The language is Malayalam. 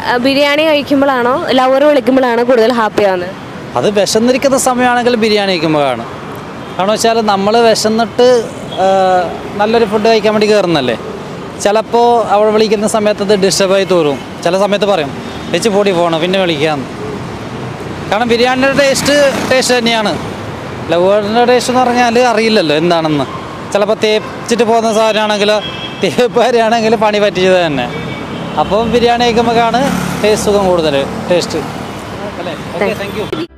ആ, ബിരിയാണി കഴിക്കുമ്പോഴാണോ ലവർ വിളിക്കുമ്പോഴാണോ കൂടുതൽ ഹാപ്പി ആവുന്നത് അത് വിശന്നിരിക്കുന്ന സമയമാണെങ്കിൽ ബിരിയാണി കഴിക്കുമ്പോഴാണ് കാരണം വെച്ചാൽ നമ്മൾ വിശന്നിട്ട് ആ, നല്ലൊരു ഫുഡ് കഴിക്കാൻ വേണ്ടി കയറുന്നല്ലേ ചിലപ്പോൾ അവൾ വിളിക്കുന്ന സമയത്ത് അത് ഡിസ്റ്റർബായി തോറും ചില സമയത്ത് പറയും വെച്ച് പൊടി പോകണം പിന്നെ വിളിക്കാമെന്ന് കാരണം ബിരിയാണിയുടെ ടേസ്റ്റ് ടേസ്റ്റ് തന്നെയാണ് ലവേറിൻ്റെ ടേസ്റ്റ് എന്ന് പറഞ്ഞാൽ അറിയില്ലല്ലോ എന്താണെന്ന് ചിലപ്പോൾ തേച്ചിട്ട് പോകുന്ന സാധനമാണെങ്കിൽ തേപ്പുകാരാണെങ്കിൽ പണി പറ്റിയത് തന്നെ അപ്പോൾ ബിരിയാണി കഴിക്കുമ്പോഴാണ് ടേസ്റ്റ് സുഖം കൂടുതൽ ടേസ്റ്റ് അല്ലേ ഓക്കെ താങ്ക് യു